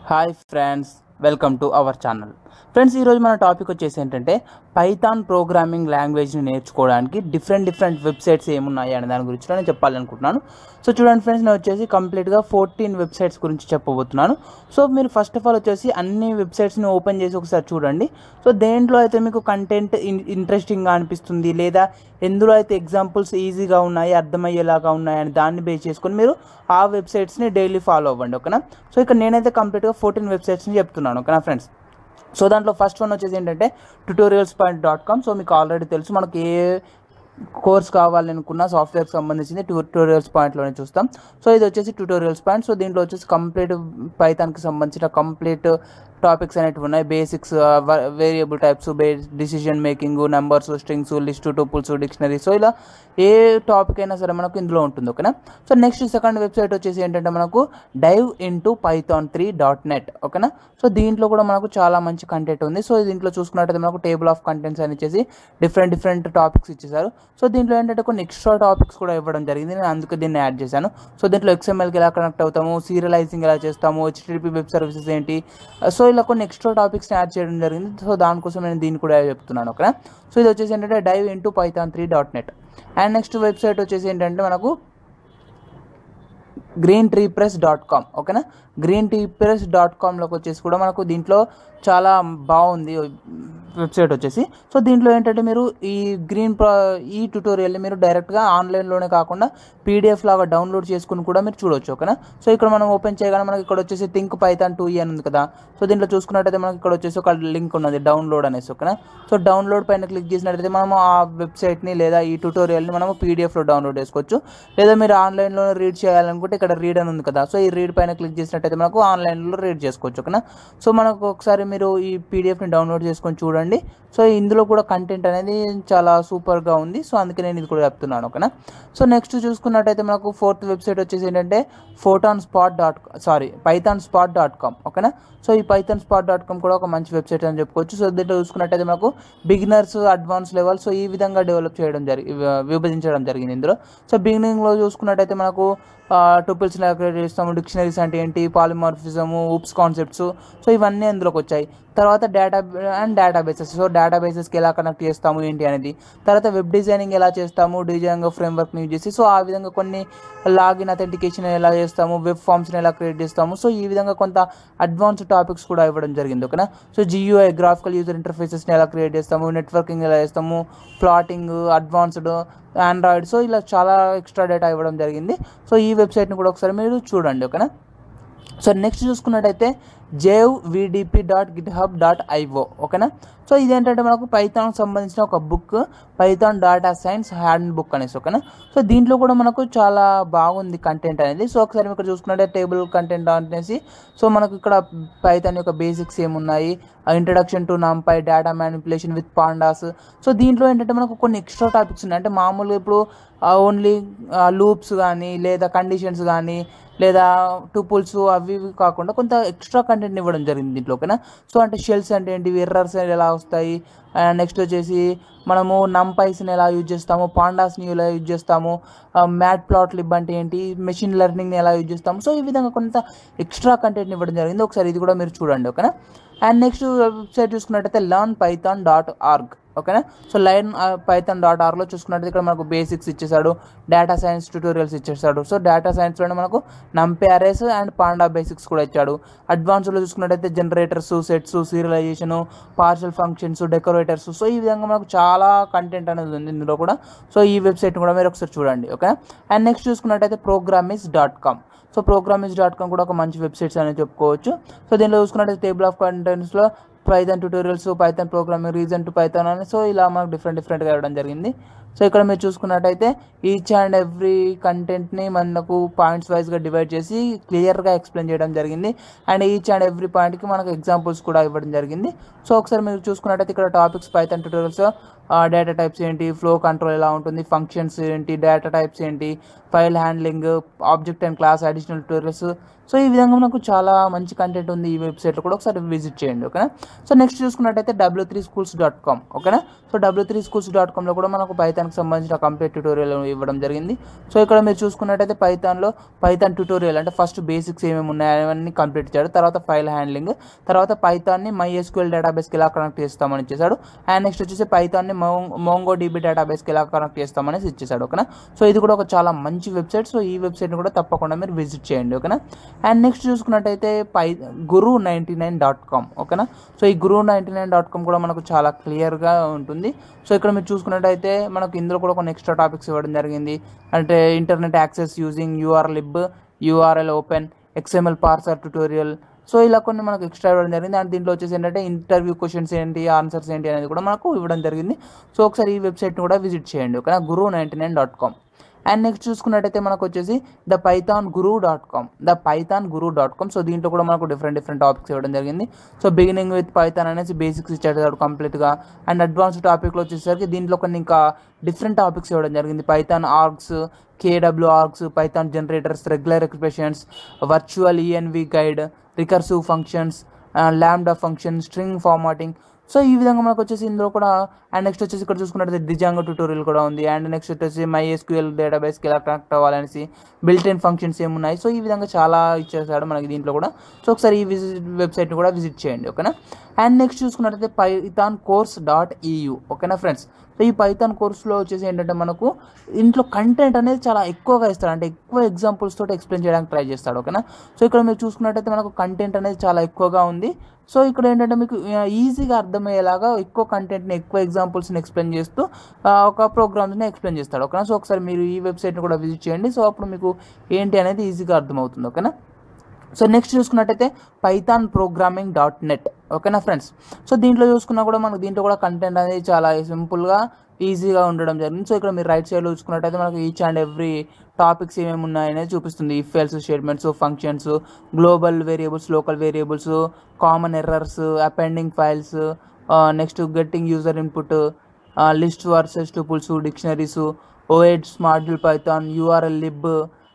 hi friends welcome to our channel friends ఈరోజు మన topic వచ్చేసి ఏంటంటే పైథాన్ ప్రోగ్రామింగ్ లాంగ్వేజ్ని నేర్చుకోవడానికి డిఫరెంట్ డిఫరెంట్ వెబ్సైట్స్ ఏమున్నాయి అనే దాని గురించి నేను చెప్పాలనుకుంటున్నాను సో చూడండి ఫ్రెండ్స్ నేను వచ్చేసి కంప్లీట్గా ఫోర్టీన్ వెబ్సైట్స్ గురించి చెప్పబోతున్నాను సో మీరు ఫస్ట్ ఆఫ్ ఆల్ వచ్చేసి అన్ని వెబ్సైట్స్ని ఓపెన్ చేసి ఒకసారి చూడండి సో దేంట్లో అయితే మీకు కంటెంట్ ఇంట్రెస్టింగ్గా అనిపిస్తుంది లేదా ఎందులో అయితే ఎగ్జాంపుల్స్ ఈజీగా ఉన్నాయి అర్థమయ్యేలాగా ఉన్నాయి అని దాన్ని బేస్ చేసుకొని మీరు ఆ వెబ్సైట్స్ని డైలీ ఫాలో అవ్వండి ఓకేనా సో ఇక్కడ నేనైతే కంప్లీట్గా ఫోర్టీన్ వెబ్సైట్స్ని చెప్తున్నాను ఓకేనా ఫ్రెండ్స్ సో దాంట్లో ఫస్ట్ వన్ వచ్చేసి ఏంటంటే tutorials point dot com so మీకు ఆల్రెడీ తెలుసు మనకి ఏ కోర్స్ కావాలనుకున్న సాఫ్ట్వేర్కి సంబంధించింది ట్యూటోరియల్స్ పాయింట్లోనే చూస్తాం సో ఇది వచ్చేసి ట్యూటోరియల్స్ పాయింట్ సో దీంట్లో వచ్చేసి కంప్లీట్ పైథాన్కి సంబంధించిన కంప్లీట్ టాపిక్స్ అనేటివి ఉన్నాయి బేసిక్స్ వేరియబుల్ టైప్స్ బే decision making numbers strings list tuples dictionary so ఇలా ఏ టాపిక్ అయినా సరే మనకు ఇందులో ఉంటుంది ఓకేనా సో నెక్స్ట్ సెకండ్ వెబ్సైట్ వచ్చేసి ఏంటంటే మనకు dive into Python three dot net ఓకేనా సో దీంట్లో కూడా మనకు చాలా మంచి కంటెంట్ ఉంది సో దీంట్లో చూసుకున్నట్టయితే మనకు టేబుల్ ఆఫ్ కంటెంట్స్ అని ఇచ్చేసి డిఫరెంట్ డిఫరెంట్ టాపిక్స్ ఇచ్చేసారు సో దీంట్లో ఏంటంటే కొన్ని ఎక్స్ట్రా టాపిక్స్ కూడా ఇవ్వడం జరిగింది నేను అందుకే దీన్ని యాడ్ చేశాను సో దీంట్లో ఎక్స్ఎంఎల్కి ఎలా కనెక్ట్ అవుతాము సీరియలైజింగ్ ఎలా చేస్తాము హెచ్టిటిపి వెబ్ సర్వీసెస్ ఏంటి సో ఇలా కొన్ని ఎక్స్ట్రా టాపిక్స్ని యాడ్ చేయడం జరిగింది సో దానికోసం నేను దీన్ని కూడా చెప్తున్నాను ఓకేనా సో ఇది వచ్చేసి ఏంటంటే dive into Python three dot net and next website వచ్చేసి ఏంటంటే మనకు green tree press dot com ఓకేనా గ్రీన్ టీ ప్రెస్ డాట్ కామ్లోకి వచ్చేసి కూడా మనకు దీంట్లో చాలా బాగుంది వెబ్సైట్ వచ్చేసి సో దీంట్లో ఏంటంటే మీరు ఈ గ్రీన్ ప్రా ఈ ట్యూటోరియల్ని మీరు డైరెక్ట్గా ఆన్లైన్లోనే కాకుండా పీడిఎఫ్ లాగా డౌన్లోడ్ చేసుకుని కూడా మీరు చూడొచ్చు ఓకేనా సో ఇక్కడ మనం ఓపెన్ చేయగానే మనకి ఇక్కడ వచ్చేసి థింక్ పైథాన్ టూ అని ఉంది కదా సో దీంట్లో చూసుకున్నట్టయితే మనకి ఇక్కడ వచ్చేసి ఒక లింక్ ఉన్నది డౌన్లోడ్ అనేసి ఓకేనా సో డౌన్లోడ్ పైన క్లిక్ చేసినట్టయితే మనము ఆ వెబ్సైట్ని లేదా ఈ ట్యూటోరియల్ని మనము పీడిఎఫ్లో డౌన్లోడ్ చేసుకోవచ్చు లేదా మీరు ఆన్లైన్లో రీడ్ చేయాలనుకుంటే ఇక్కడ రీడ్ అని ఉంది కదా సో ఈ రీడ్ పైన క్లిక్ చేసినట్టయితే మనకు ఆన్లైన్లో రీడ్ చేసుకోవచ్చు ఓకేనా సో మనకు ఒకసారి మీరు ఈ పీడిఎఫ్ని డౌన్లోడ్ చేసుకొని చూడండి సో ఇందులో కూడా కంటెంట్ అనేది చాలా సూపర్గా ఉంది సో అందుకే నేను ఇది కూడా చెప్తున్నాను ఓకేనా సో నెక్స్ట్ చూసుకున్నట్టయితే మనకు ఫోర్త్ వెబ్సైట్ వచ్చేసి ఏంటంటే photon spot dot sorry Python spot dot com ఓకేనా సో ఈ పైథాన్ స్పాట్ డాట్ కామ్ కూడా ఒక మంచి వెబ్సైట్ అని చెప్పుకోవచ్చు సో దీంట్లో చూసుకున్నట్టయితే మనకు బిగినర్స్ అడ్వాన్స్ లెవెల్ సో ఈ విధంగా డెవలప్ చేయడం జరిగి విభజించడం జరిగింది ఇందులో సో బిగినింగ్లో చూసుకున్నట్టయితే మనకు టూపుల్స్ ఎలా క్రియేట్ చేస్తాము డిక్షనరీస్ అంటే ఏంటి పాలిమార్ఫిజము ఉప్స్ కాన్సెప్ట్స్ సో ఇవన్నీ అందులోకి వచ్చాయి తర్వాత డేటా అండ్ డేటాబేసెస్ సో డేటాబేసెస్కి ఎలా కనెక్ట్ చేస్తాము ఏంటి అనేది తర్వాత వెబ్ డిజైనింగ్ ఎలా చేస్తాము డిజైనింగ్ ఫ్రేమ్వర్క్ని యూజ్ చేసి సో ఆ విధంగా కొన్ని లాగిన్ అథెంటికేషన్ ఎలా చేస్తాము వెబ్ ఫామ్స్ని ఎలా క్రియేట్ చేస్తాము సో ఈ విధంగా కొంత అడ్వాన్స్ టాపిక్స్ కూడా ఇవ్వడం జరిగింది ఓకేనా సో జియూఐ గ్రాఫికల్ యూజర్ ఇంటర్ఫేసెస్ని ఎలా క్రియేట్ చేస్తాము నెట్వర్కింగ్ ఎలా చేస్తాము ప్లాటింగ్ అడ్వాన్స్డ్ ఆండ్రాయిడ్ సో ఇలా చాలా ఎక్స్ట్రా డేటా ఇవ్వడం జరిగింది సో ఈ వెబ్సైట్ని కూడా ఒకసారి మీరు చూడండి ఓకేనా సో నెక్స్ట్ చూసుకున్నట్టయితే జేవ్ విడిపి dot GitHub dot IO ఓకేనా సో ఇదేంటంటే మనకు పైథాన్కి సంబంధించిన ఒక book Python data science handbook అనేసి ఓకేనా సో దీంట్లో కూడా మనకు చాలా బాగుంది కంటెంట్ అనేది సో ఒకసారి ఇక్కడ చూసుకున్నట్టే టేబుల్ కంటెంట్ అనేసి సో మనకు ఇక్కడ పైథాన్ యొక్క బేసిక్స్ ఏమున్నాయి introduction to NumPy data manipulation with pandas so దీంట్లో ఏంటంటే మనకు కొన్ని ఎక్స్ట్రా టాపిక్స్ ఉన్నాయి అంటే మామూలుగా ఇప్పుడు ఓన్లీ లూప్స్ కానీ లేదా కండిషన్స్ కానీ లేదా టూపుల్స్ అవి ఇవి కాకుండా కొంత ఎక్స్ట్రా కంటెంట్ ఇవ్వడం జరిగింది దీంట్లో ఓకేనా సో అంటే షెల్స్ అంటే ఏంటి ఎర్రర్స్ ఎలా వస్తాయి నెక్స్ట్ వచ్చేసి మనము నంపైస్ని ఎలా యూజ్ చేస్తాము పాండాస్ని ఎలా యూజ్ చేస్తాము మ్యాట్ ప్లాట్ లిబ్ అంటే ఏంటి మెషిన్ లెర్నింగ్ని ఎలా యూజ్ చేస్తాము సో ఈ విధంగా కొంత ఎక్స్ట్రా కంటెంట్ని ఇవ్వడం జరిగింది ఒకసారి ఇది కూడా మీరు చూడండి ఓకేనా అండ్ నెక్స్ట్ వెబ్సైట్ చూసుకున్నట్టయితే లర్న్ పైథాన్ డాట్ ఆర్గ్ ఓకేనా సో లైన్ పైథాన్ డాట్ ఆర్లో చూసుకున్నట్టు ఇక్కడ మనకు బేసిక్స్ ఇచ్చేసాడు డేటా సైన్స్ ట్యూటోరియల్స్ ఇచ్చేసాడు సో డేటా సైన్స్లోనే మనకు NumPy arrays and panda basics కూడా ఇచ్చాడు అడ్వాన్స్లో చూసుకున్నట్టయితే generators sets serialization partial functions decorators so ఈ విధంగా మనకు చాలా కంటెంట్ అనేది ఉంది ఇందులో కూడా సో ఈ వెబ్సైట్ కూడా మీరు ఒకసారి చూడండి ఓకే అండ్ నెక్స్ట్ చూసుకున్నట్టయితే Programiz dot com so Programiz dot com కూడా ఒక మంచి వెబ్సైట్స్ అనేది చెప్పుకోవచ్చు సో దీనిలో చూసుకున్నట్టయితే టేబుల్ ఆఫ్ కంటెంట్స్లో Python tutorials Python programming reason to Python అని సో ఇలా మనకు డిఫరెంట్ డిఫరెంట్గా ఇవ్వడం జరిగింది సో ఇక్కడ మీరు చూసుకున్నట్టయితే ఈచ్ అండ్ ఎవ్రీ కంటెంట్ని మనకు పాయింట్స్ వైజ్గా డివైడ్ చేసి క్లియర్గా ఎక్స్ప్లెయిన్ చేయడం జరిగింది అండ్ ఈచ్ అండ్ ఎవ్రీ పాయింట్కి మనకు ఎగ్జాంపుల్స్ కూడా ఇవ్వడం జరిగింది సో ఒకసారి మీరు చూసుకున్నట్టయితే ఇక్కడ topics Python tutorials data types ఏంటి ఫ్లో కంట్రోల్ ఎలా ఉంటుంది ఫంక్షన్స్ ఏంటి డేటా టైప్స్ ఏంటి file handling object and class additional tutorials so ఈ విధంగా మనకు చాలా మంచి కంటెంట్ ఉంది ఈ వెబ్సైట్లో కూడా ఒకసారి విజిట్ చేయండి ఓకేనా సో నెక్స్ట్ చూసుకున్నట్టయితే W three schools dot com ఓకేనా so W three schools dot కామ్లో కూడా మనకు పైథాన్ పైథాన్కి సంబంధించిన కంప్లీట్ ట్యూటోరియల్ ఇవ్వడం జరిగింది సో ఇక్కడ మీరు చూసుకున్నట్టయితే పైథాన్లో పైథాన్ ట్యూటోరియల్ అంటే ఫస్ట్ బేసిక్స్ ఏమేమి ఉన్నాయో అవన్నీ కంప్లీట్ ఇచ్చాడు తర్వాత ఫైల్ హ్యాండ్లింగ్ తర్వాత పైథాన్ని మై ఎస్క్యూఎల్ డేటాబేస్కి ఎలా కనెక్ట్ చేస్తామని ఇచ్చేసాడు అండ్ నెక్స్ట్ వచ్చేసి పైథాన్ని మోంగో డీబీ డేటాబేస్కి ఎలా కనెక్ట్ చేస్తామనేసి ఇచ్చేసాడు ఓకేనా సో ఇది కూడా ఒక చాలా మంచి వెబ్సైట్ సో ఈ వెబ్సైట్ని కూడా తప్పకుండా మీరు విజిట్ చేయండి ఓకేనా అండ్ నెక్స్ట్ చూసుకున్నట్టయితే Py Guru ninety nine dot com ఓకేనా సో ఈ Guru ninety nine dot com కూడా మనకు చాలా క్లియర్గా ఉంటుంది సో ఇక్కడ మీరు చూసుకున్నట్టయితే మనకు ఇందులో కూడా కొన్ని ఎక్స్ట్రా టాపిక్స్ ఇవ్వడం జరిగింది అంటే internet access using UR lib URL open XML parser tutorial so ఇలా కొన్ని మనకు ఎక్స్ట్రా ఇవ్వడం జరిగింది అండ్ దీంట్లో వచ్చేసి ఏంటంటే ఇంటర్వ్యూ క్వశ్చన్స్ ఏంటి ఆన్సర్స్ ఏంటి అనేది కూడా మనకు ఇవ్వడం జరిగింది సో ఒకసారి ఈ వెబ్సైట్ని కూడా విజిట్ చేయండి ఓకేనా Guru ninety nine dot com and next చూసుకున్నట్టయితే మనకు వచ్చేసి the Python Guru dot com the Python Guru dot com so దీంట్లో కూడా మనకు డిఫరెంట్ డిఫరెంట్ టాపిక్స్ ఇవ్వడం జరిగింది సో బిగినింగ్ విత్ పైథాన్ అనేసి బేసిక్స్ ఇచ్చాడు కంప్లీట్గా అండ్ అడ్వాన్స్ టాపిక్లో వచ్చేసరికి దీంట్లో కొన్ని ఇంకా డిఫరెంట్ టాపిక్స్ ఇవ్వడం జరిగింది Python args KW args Python generators regular expressions virtual ENV guide recursive functions lambda function string formatting so ఈ విధంగా మనకు వచ్చేసి ఇందులో కూడా అండ్ నెక్స్ట్ వచ్చేసి ఇక్కడ చూసుకున్నట్లయితే డిజాంగో ట్యూటోరియల్ కూడా ఉంది అండ్ నెక్స్ట్ వచ్చేసి మై ఎస్క్యూఎల్ డేటాబేస్కి ఎలా కనెక్ట్ అవ్వాలనేసి బిల్ట్ ఇన్ ఫంక్షన్స్ ఏమున్నాయి సో ఈ విధంగా చాలా ఇచ్చేసాడు మనకి దీంట్లో కూడా సో ఒకసారి ఈ విజిట్ వెబ్సైట్ని కూడా విజిట్ చేయండి ఓకేనా అండ్ నెక్స్ట్ చూసుకున్నట్లయితే పైథాన్ కోర్స్ డాట్ ఈయూ ఓకేనా ఫ్రెండ్స్ సో ఈ పైథాన్ కోర్సులో వచ్చేసి ఏంటంటే మనకు ఇంట్లో కంటెంట్ అనేది చాలా ఎక్కువగా ఇస్తాడు అంటే ఎక్కువ ఎగ్జాంపుల్స్ తోటి ఎక్స్ప్లెయిన్ చేయడానికి ట్రై చేస్తాడు ఓకేనా సో ఇక్కడ మీరు చూసుకున్నట్టయితే మనకు కంటెంట్ అనేది చాలా ఎక్కువగా ఉంది సో ఇక్కడ ఏంటంటే మీకు ఈజీగా అర్థమయ్యేలాగా ఎక్కువ కంటెంట్ని ఎక్కువ ఎగ్జాంపుల్స్ని ఎక్స్ప్లెయిన్ చేస్తూ ఆ, ఒక ప్రోగ్రామ్స్ని ఎక్స్ప్లెయిన్ చేస్తాడు ఓకేనా సో ఒకసారి మీరు ఈ వెబ్సైట్ని కూడా విజిట్ చేయండి సో అప్పుడు మీకు ఏంటి అనేది ఈజీగా అర్థమవుతుంది ఓకేనా సో నెక్స్ట్ చూసుకున్నట్టయితే పైథాన్ ప్రోగ్రామింగ్ డాట్ నెట్ ఓకేనా ఫ్రెండ్స్ సో దీంట్లో చూసుకున్నా కూడా మనకు దీంట్లో కూడా కంటెంట్ అనేది చాలా సింపుల్గా ఈజీగా ఉండడం జరిగింది సో ఇక్కడ మీరు రైట్ సైడ్లో చూసుకున్నట్టయితే మనకు ఈచ్ అండ్ ఎవ్రీ టాపిక్స్ ఏమేమి ఉన్నాయనేది చూపిస్తుంది if else statements functions global variables local variables common errors appending files next getting user input list versus tuples dictionaries OS module Python URL lib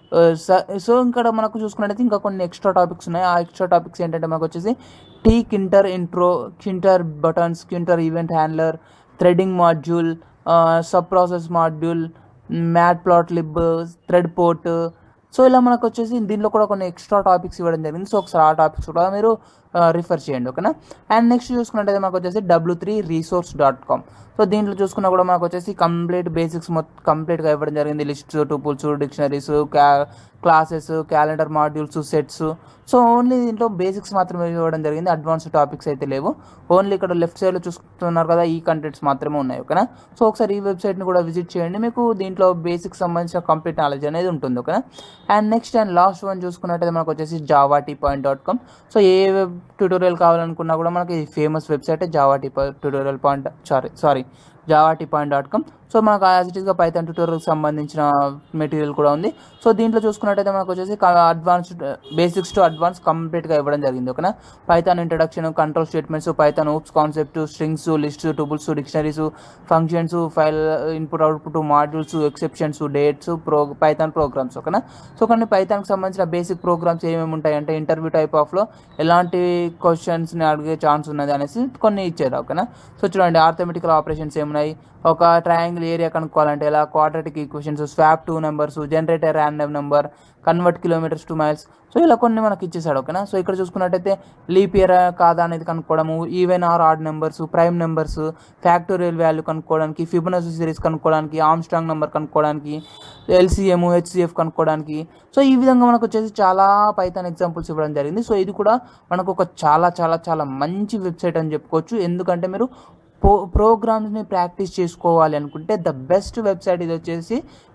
so ఇక్కడ మనకు చూసుకున్నట్టయితే ఇంకా కొన్ని ఎక్స్ట్రా టాపిక్స్ ఉన్నాయి ఆ ఎక్స్ట్రా టాపిక్స్ ఏంటంటే మనకు వచ్చేసి Tkinter intro kinter buttons kinter event handler threading module subprocess module matplotlib thread port so ఇలా మనకు వచ్చేసి దీనిలో కూడా కొన్ని ఎక్స్ట్రా టాపిక్స్ ఇవ్వడం జరిగింది సో ఒకసారి ఆ టాపిక్స్ కూడా మీరు రిఫర్ చేయండి ఓకేనా అండ్ నెక్స్ట్ చూసుకున్నట్టయితే మనకు వచ్చేసి W three resource dot com so దీంట్లో చూసుకున్నా కూడా మనకు వచ్చేసి కంప్లీట్ బేసిక్స్ మొత్తం కంప్లీట్గా ఇవ్వడం జరిగింది లిస్ట్ టూపుల్స్ డిక్షనరీస్ క్యా classes calendar modules sets so only దీంట్లో బేసిక్స్ మాత్రమే ఇవ్వడం జరిగింది అడ్వాన్స్ టాపిక్స్ అయితే లేవు ఓన్లీ ఇక్కడ లెఫ్ట్ సైడ్లో చూస్తున్నారు కదా ఈ కంటెంట్స్ మాత్రమే ఉన్నాయి ఓకేనా సో ఒకసారి ఈ వెబ్సైట్ని కూడా విజిట్ చేయండి మీకు దీంట్లో బేసిక్స్ సంబంధించిన కంప్లీట్ నాలెడ్జ్ అనేది ఉంటుంది ఓకేనా and next and last one చూసుకున్నట్టయితే మనకు వచ్చేసి Java T point dot com so a web tutorial కావాలనుకున్నా కూడా మనకి famous website Java T tutorial point sorry sorry Java T point dot com so మనకు యాజ్ ఇట్ ఈస్గా పైథాన్ ట్యూటోరియల్కి సంబంధించిన మెటీరియల్ కూడా ఉంది సో దీంట్లో చూసుకున్నట్టయితే మనకు వచ్చేసి అడ్వాన్స్డ్ బేసిక్స్ టు అడ్వాన్స్ కంప్లీట్గా ఇవ్వడం జరిగింది ఓకేనా Python introduction control statements Python OOPs concept strings list tuples dictionaries functions file input output modules exceptions dates pro Python programs ఓకేనా సో కొన్ని పైథాన్కి సంబంధించిన బేసిక్ ప్రోగ్రామ్స్ ఏమేమి ఉంటాయి అంటే ఇంటర్వ్యూ టైప్ ఆఫ్లో ఎలాంటి క్వశ్చన్స్ని అడిగే ఛాన్స్ ఉన్నది అనేసి కొన్ని ఇచ్చారు ఓకేనా సో చూడండి ఆర్థమెటికల్ ఆపరేషన్స్ ఏమున్నాయి ఒక ట్రయాంగిల్ ఏరియా కనుక్కోవాలంటే ఇలా quadratic equations swap two numbers generator random number convert kilometres to miles so ఇలా కొన్ని మనకి ఇచ్చేసాడు ఓకేనా సో ఇక్కడ చూసుకున్నట్టయితే లీప్ ఇయర్ కాదా అనేది కనుక్కోవడము even or odd numbers prime numbers factorial value కనుక్కోవడానికి ఫిబొనసీ సిరీస్ కనుక్కోవడానికి ఆమ్స్ట్రాంగ్ నెంబర్ కనుక్కోవడానికి ఎల్సీఎం హెచ్సిఎఫ్ కనుక్కోవడానికి సో ఈ విధంగా మనకు వచ్చేసి చాలా పైథాన్ ఎగ్జాంపుల్స్ ఇవ్వడం జరిగింది సో ఇది కూడా మనకు ఒక చాలా చాలా చాలా మంచి వెబ్సైట్ అని చెప్పుకోవచ్చు ఎందుకంటే మీరు ప్రో ప్రోగ్రామ్స్ని ప్రాక్టీస్ చేసుకోవాలి అనుకుంటే ద బెస్ట్ వెబ్సైట్ ఇది వచ్చేసి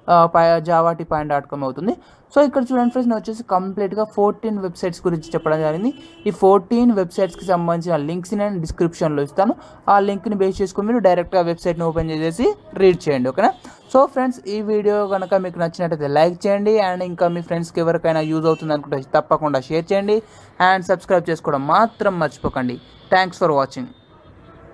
జావాటి పాయింట్ డాట్ కామ్ అవుతుంది సో ఇక్కడ చూడండి ఫ్రెండ్స్ నేను వచ్చేసి కంప్లీట్గా ఫోర్టీన్ వెబ్సైట్స్ గురించి చెప్పడం జరిగింది ఈ ఫోర్టీన్ వెబ్సైట్స్కి సంబంధించిన లింక్స్ నేను డిస్క్రిప్షన్లో ఇస్తాను ఆ లింక్ని బేస్ చేసుకుని మీరు డైరెక్ట్గా వెబ్సైట్ని ఓపెన్ చేసేసి రీడ్ చేయండి ఓకేనా సో ఫ్రెండ్స్ ఈ వీడియో కనుక మీకు నచ్చినట్టయితే లైక్ చేయండి అండ్ ఇంకా మీ ఫ్రెండ్స్కి ఎవరికైనా యూజ్ అవుతుంది అనుకుంటే తప్పకుండా షేర్ చేయండి అండ్ సబ్స్క్రైబ్ చేసుకోవడం మాత్రం మర్చిపోకండి థ్యాంక్స్ ఫర్ వాచింగ్